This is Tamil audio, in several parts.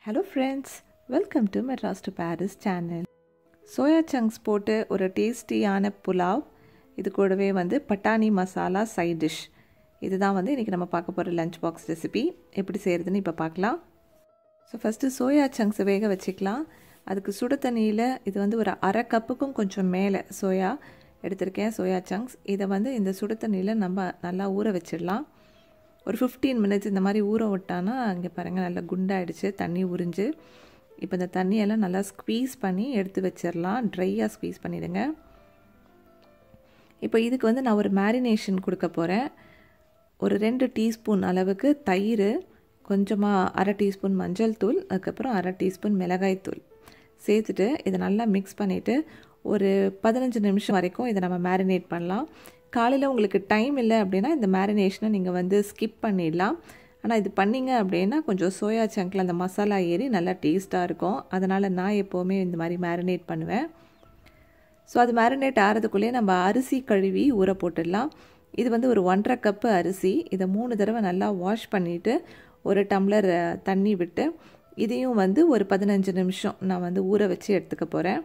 hello friends welcome to Madras to Paris channel soya chunks போட்டு ஒரு டேஸ்டியான புலாவ் இது கூடவே வந்து பட்டாணி மசாலா சைட் டிஷ் இதுதான் வந்து இன்றைக்கி நம்ம பார்க்க போகிற லஞ்ச் பாக்ஸ் ரெசிபி எப்படி செய்கிறதுன்னு இப்போ பார்க்கலாம் ஸோ ஃபஸ்ட்டு சோயா சங்க்ஸை வேக வச்சுக்கலாம் அதுக்கு சுடு தண்ணியில் இது வந்து ஒரு அரை கப்புக்கும் கொஞ்சம் மேலே சோயா எடுத்திருக்கேன் சோயா சங்க்ஸ் இதை வந்து இந்த சுடு தண்ணியில் நம்ம நல்லா ஊற வச்சிடலாம் ஒரு ஃபிஃப்டீன் மினிட்ஸ் இந்த மாதிரி ஊற விட்டானா அங்கே பாருங்கள் நல்லா குண்டாயிடுச்சு தண்ணி உறிஞ்சு இப்போ இந்த தண்ணியெல்லாம் நல்லா ஸ்க்வீஸ் பண்ணி எடுத்து வச்சிடலாம் ட்ரையாக ஸ்க்வீஸ் பண்ணிவிடுங்க இப்போ இதுக்கு வந்து நான் ஒரு மேரினேஷன் கொடுக்க போகிறேன் ஒரு ரெண்டு டீஸ்பூன் அளவுக்கு தயிர் கொஞ்சமாக அரை டீஸ்பூன் மஞ்சள் தூள் அதுக்கப்புறம் அரை டீஸ்பூன் மிளகாய் தூள் சேர்த்துட்டு இதை நல்லா மிக்ஸ் பண்ணிவிட்டு ஒரு பதினஞ்சு நிமிஷம் வரைக்கும் இதை நம்ம மேரினேட் பண்ணலாம் காலையில் உங்களுக்கு டைம் இல்லை அப்படின்னா இந்த மேரினேஷனை நீங்கள் வந்து ஸ்கிப் பண்ணிடலாம் ஆனால் இது பண்ணிங்க அப்படின்னா கொஞ்சம் சோயா சங்கில் அந்த மசாலா ஏறி நல்லா டேஸ்ட்டாக இருக்கும் அதனால் நான் எப்போவுமே இந்த மாதிரி மேரினேட் பண்ணுவேன் ஸோ அது மேரினேட் ஆகிறதுக்குள்ளேயே நம்ம அரிசி கழுவி ஊற போட்டுடலாம் இது வந்து ஒரு ஒன்றரை கப்பு அரிசி இதை மூணு தடவை நல்லா வாஷ் பண்ணிவிட்டு ஒரு டம்ளர் தண்ணி விட்டு இதையும் வந்து ஒரு பதினஞ்சு நிமிஷம் நான் வந்து ஊற வச்சு எடுத்துக்க போகிறேன்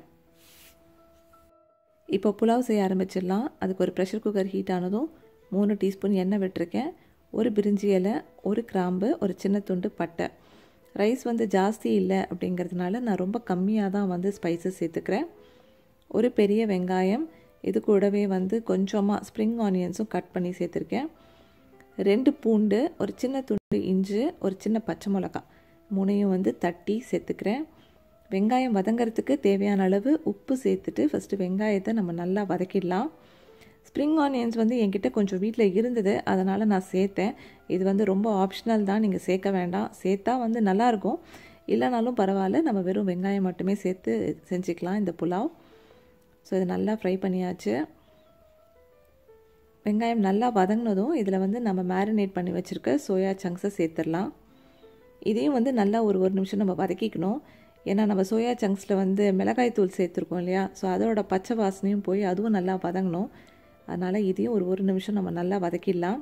இப்போ புலாவ் செய்ய ஆரம்பிச்சிடலாம் அதுக்கு ஒரு ப்ரெஷர் குக்கர் ஹீட் ஆனதும் மூணு டீஸ்பூன் எண்ணெய் விட்டுருக்கேன் ஒரு பிரிஞ்சி இலை ஒரு கிராம்பு ஒரு சின்ன துண்டு பட்டை ரைஸ் வந்து ஜாஸ்தி இல்லை அப்படிங்கிறதுனால நான் ரொம்ப கம்மியாக தான் வந்து ஸ்பைசஸ் சேர்த்துக்கிறேன் ஒரு பெரிய வெங்காயம் இது கூடவே வந்து கொஞ்சமாக ஸ்ப்ரிங் ஆனியன்ஸும் கட் பண்ணி சேர்த்துருக்கேன் ரெண்டு பூண்டு ஒரு சின்ன துண்டு இஞ்சி ஒரு சின்ன பச்சை மிளகா மூணையும் வந்து தட்டி சேர்த்துக்கிறேன் வெங்காயம் வதங்கிறதுக்கு தேவையான அளவு உப்பு சேர்த்துட்டு ஃபஸ்ட்டு வெங்காயத்தை நம்ம நல்லா வதக்கிடலாம் ஸ்ப்ரிங் ஆனியன்ஸ் வந்து என்கிட்ட கொஞ்சம் வீட்டில் இருந்தது அதனால் நான் சேர்த்தேன் இது வந்து ரொம்ப ஆப்ஷனல் தான் நீங்கள் சேர்க்க வேண்டாம் சேர்த்தா வந்து நல்லாயிருக்கும் இல்லைனாலும் பரவாயில்ல நம்ம வெறும் வெங்காயம் மட்டுமே சேர்த்து செஞ்சுக்கலாம் இந்த புலாவ் ஸோ இது நல்லா ஃப்ரை பண்ணியாச்சு வெங்காயம் நல்லா வதங்கினதும் இதில் வந்து நம்ம மேரினேட் பண்ணி வச்சுருக்க சோயா சங்க்ஸை சேர்த்துடலாம் இதையும் வந்து நல்லா ஒரு ஒரு நிமிஷம் நம்ம வதக்கிக்கணும் ஏன்னா நம்ம சோயா சங்க்ஸில் வந்து மிளகாய் தூள் சேர்த்துருக்கோம் இல்லையா ஸோ அதோட பச்சை வாசனையும் போய் அதுவும் நல்லா வதங்கணும் அதனால் இதையும் ஒரு ஒரு நிமிஷம் நம்ம நல்லா வதக்கிடலாம்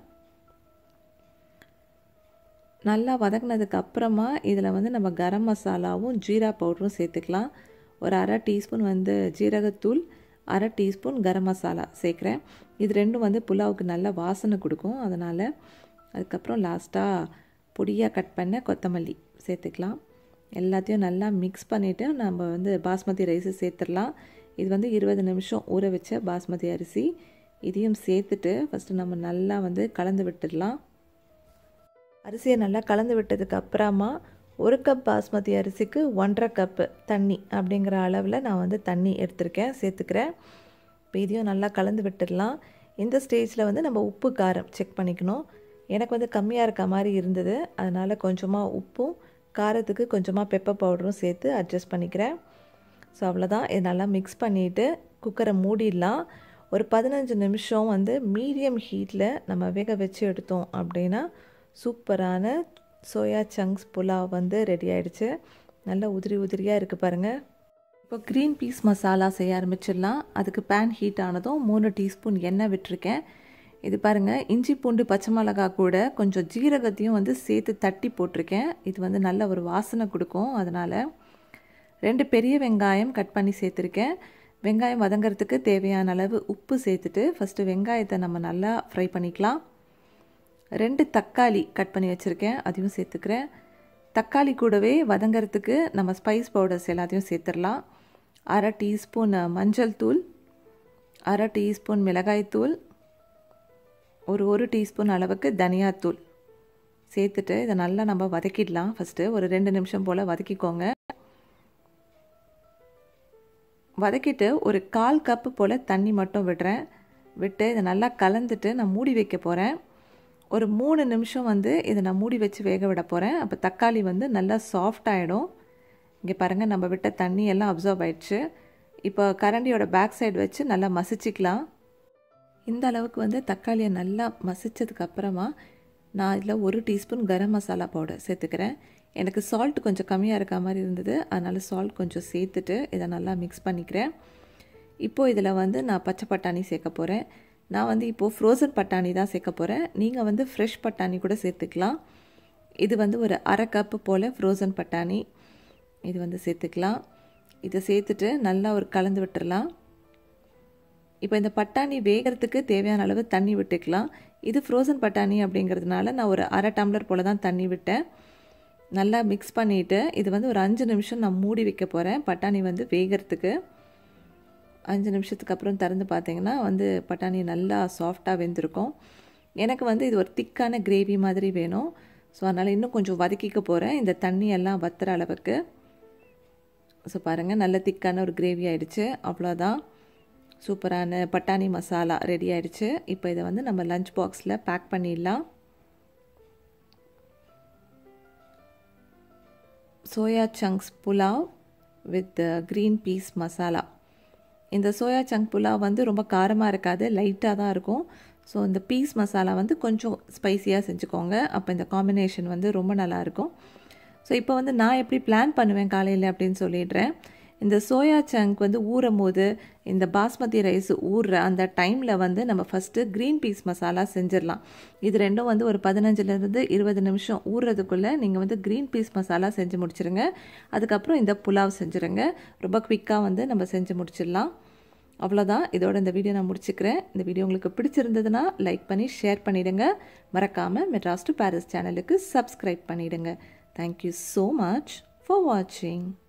நல்லா வதங்கினதுக்கு அப்புறமா இதில் வந்து நம்ம கரம் மசாலாவும் ஜீரா பவுடரும் சேர்த்துக்கலாம் ஒரு அரை டீஸ்பூன் வந்து ஜீரகத்தூள் அரை டீஸ்பூன் கரம் மசாலா சேர்க்குறேன் இது ரெண்டும் வந்து புலாவுக்கு நல்ல வாசனை கொடுக்கும் அதனால் அதுக்கப்புறம் லாஸ்ட்டாக பொடியாக கட் பண்ண கொத்தமல்லி சேர்த்துக்கலாம் எல்லாத்தையும் நல்லா மிக்ஸ் பண்ணிவிட்டு நம்ம வந்து பாஸ்மதி ரைஸை சேர்த்துடலாம் இது வந்து இருபது நிமிஷம் ஊற வச்ச பாஸ்மதி அரிசி இதையும் சேர்த்துட்டு ஃபஸ்ட்டு நம்ம நல்லா வந்து கலந்து விட்டுடலாம் அரிசியை நல்லா கலந்து விட்டதுக்கு அப்புறமா ஒரு கப் பாஸ்மதி அரிசிக்கு ஒன்றரை கப்பு தண்ணி அப்படிங்கிற அளவில் நான் வந்து தண்ணி எடுத்திருக்கேன் சேர்த்துக்கிறேன் இப்போ இதையும் நல்லா கலந்து விட்டுடலாம் இந்த ஸ்டேஜில் வந்து நம்ம உப்பு காரம் செக் பண்ணிக்கணும் எனக்கு வந்து கம்மியாக இருக்க மாதிரி இருந்தது அதனால் கொஞ்சமாக உப்பும் காரத்துக்கு கொஞ்சமாக பெப்பர் பவுடரும் சேர்த்து அட்ஜஸ்ட் பண்ணிக்கிறேன் ஸோ அவ்வளோதான் இது நல்லா மிக்ஸ் பண்ணிவிட்டு குக்கரை மூடிடலாம் ஒரு பதினஞ்சு நிமிஷம் வந்து மீடியம் ஹீட்டில் நம்ம வேக வச்சு எடுத்தோம் அப்படின்னா சூப்பரான சோயா சங்க்ஸ் புலாவ் வந்து ரெடி ஆகிடுச்சு நல்லா உதிரி உதிரியாக இருக்குது பாருங்கள் இப்போ க்ரீன் பீஸ் மசாலா செய்ய ஆரம்பிச்சிடலாம் அதுக்கு பேன் ஹீட் ஆனதும் மூணு டீஸ்பூன் எண்ணெய் விட்டுருக்கேன் இது பாருங்கள் இஞ்சி பூண்டு பச்சை மிளகா கூட கொஞ்சம் ஜீரகத்தையும் வந்து சேர்த்து தட்டி போட்டிருக்கேன் இது வந்து நல்ல ஒரு வாசனை கொடுக்கும் அதனால் ரெண்டு பெரிய வெங்காயம் கட் பண்ணி சேர்த்துருக்கேன் வெங்காயம் வதங்கிறதுக்கு தேவையான அளவு உப்பு சேர்த்துட்டு ஃபஸ்ட்டு வெங்காயத்தை நம்ம நல்லா ஃப்ரை பண்ணிக்கலாம் ரெண்டு தக்காளி கட் பண்ணி வச்சுருக்கேன் அதையும் சேர்த்துக்கிறேன் தக்காளி கூடவே வதங்கிறதுக்கு நம்ம ஸ்பைஸ் பவுடர்ஸ் எல்லாத்தையும் சேர்த்துடலாம் அரை டீஸ்பூன் மஞ்சள் தூள் அரை டீஸ்பூன் மிளகாய் தூள் ஒரு ஒரு டீஸ்பூன் அளவுக்கு தனியாத்தூள் சேர்த்துட்டு இதை நல்லா நம்ம வதக்கிடலாம் ஃபஸ்ட்டு ஒரு ரெண்டு நிமிஷம் போல் வதக்கிக்கோங்க வதக்கிட்டு ஒரு கால் கப்பு போல் தண்ணி மட்டும் விடுறேன் விட்டு இதை நல்லா கலந்துட்டு நான் மூடி வைக்க போகிறேன் ஒரு மூணு நிமிஷம் வந்து இதை நான் மூடி வச்சு வேக விட போகிறேன் அப்போ தக்காளி வந்து நல்லா சாஃப்ட் ஆகிடும் இங்கே பாருங்கள் நம்ம விட்ட தண்ணி எல்லாம் அப்சர்வ் ஆயிடுச்சு இப்போ கரண்டியோட பேக் சைடு வச்சு நல்லா மசிச்சிக்கலாம் இந்த அளவுக்கு வந்து தக்காளியை நல்லா மசித்ததுக்கு அப்புறமா நான் இதில் ஒரு டீஸ்பூன் கரம் மசாலா பவுடர் சேர்த்துக்கிறேன் எனக்கு சால்ட் கொஞ்சம் கம்மியாக இருக்க மாதிரி இருந்தது அதனால் சால்ட் கொஞ்சம் சேர்த்துட்டு இதை நல்லா மிக்ஸ் பண்ணிக்கிறேன் இப்போது இதில் வந்து நான் பச்சை பட்டாணி சேர்க்க போகிறேன் நான் வந்து இப்போது ஃப்ரோசன் பட்டாணி தான் சேர்க்க போகிறேன் நீங்கள் வந்து ஃப்ரெஷ் பட்டாணி கூட சேர்த்துக்கலாம் இது வந்து ஒரு அரை கப்பு போல் ஃப்ரோசன் பட்டாணி இது வந்து சேர்த்துக்கலாம் இதை சேர்த்துட்டு நல்லா ஒரு கலந்து விட்டுறலாம் இப்போ இந்த பட்டாணி வேகிறதுக்கு தேவையான அளவு தண்ணி விட்டுக்கலாம் இது ஃப்ரோசன் பட்டாணி அப்படிங்கிறதுனால நான் ஒரு அரை டம்ளர் போல் தான் தண்ணி விட்டேன் நல்லா மிக்ஸ் பண்ணிவிட்டு இது வந்து ஒரு அஞ்சு நிமிஷம் நான் மூடி வைக்க போகிறேன் பட்டாணி வந்து வேகிறதுக்கு அஞ்சு நிமிஷத்துக்கு அப்புறம் திறந்து பார்த்தீங்கன்னா வந்து பட்டாணி நல்லா சாஃப்டாக வெந்திருக்கும் எனக்கு வந்து இது ஒரு திக்கான கிரேவி மாதிரி வேணும் ஸோ அதனால் இன்னும் கொஞ்சம் வதக்கிக்க போகிறேன் இந்த தண்ணி எல்லாம் வத்துற அளவுக்கு ஸோ பாருங்கள் நல்ல திக்கான ஒரு கிரேவி ஆயிடுச்சு அவ்வளோதான் சூப்பரான பட்டாணி மசாலா ரெடி ஆயிடுச்சு இப்போ இதை வந்து நம்ம லஞ்ச் பாக்ஸில் பேக் பண்ணிடலாம் soya chunks pulao with green peas masala இந்த சோயா சங்க் புலாவ் வந்து ரொம்ப காரமாக இருக்காது லைட்டாக தான் இருக்கும் ஸோ இந்த பீஸ் மசாலா வந்து கொஞ்சம் ஸ்பைஸியாக செஞ்சுக்கோங்க அப்போ இந்த காம்பினேஷன் வந்து ரொம்ப நல்லாயிருக்கும் ஸோ இப்போ வந்து நான் எப்படி பிளான் பண்ணுவேன் காலையில் அப்படின்னு சொல்லிடுறேன் இந்த சோயா சங்க் வந்து ஊறும் போது இந்த பாஸ்மதி ரைஸ் ஊறுற அந்த டைமில் வந்து நம்ம ஃபஸ்ட்டு க்ரீன் பீஸ் மசாலா செஞ்சிடலாம் இது ரெண்டும் வந்து ஒரு பதினஞ்சுலேருந்து இருபது நிமிஷம் ஊறுறதுக்குள்ளே நீங்கள் வந்து க்ரீன் பீஸ் மசாலா செஞ்சு முடிச்சிருங்க அதுக்கப்புறம் இந்த புலாவ் செஞ்சுருங்க ரொம்ப குவிக்காக வந்து நம்ம செஞ்சு முடிச்சிடலாம் அவ்வளோதான் இதோட இந்த வீடியோ நான் முடிச்சுக்கிறேன் இந்த வீடியோ உங்களுக்கு பிடிச்சிருந்ததுன்னா லைக் பண்ணி ஷேர் பண்ணிவிடுங்க மறக்காமல் மெட்ராஸ் டு பாரிஸ் சேனலுக்கு சப்ஸ்கிரைப் பண்ணிவிடுங்க தேங்க்யூ ஸோ மச் ஃபார் வாட்சிங்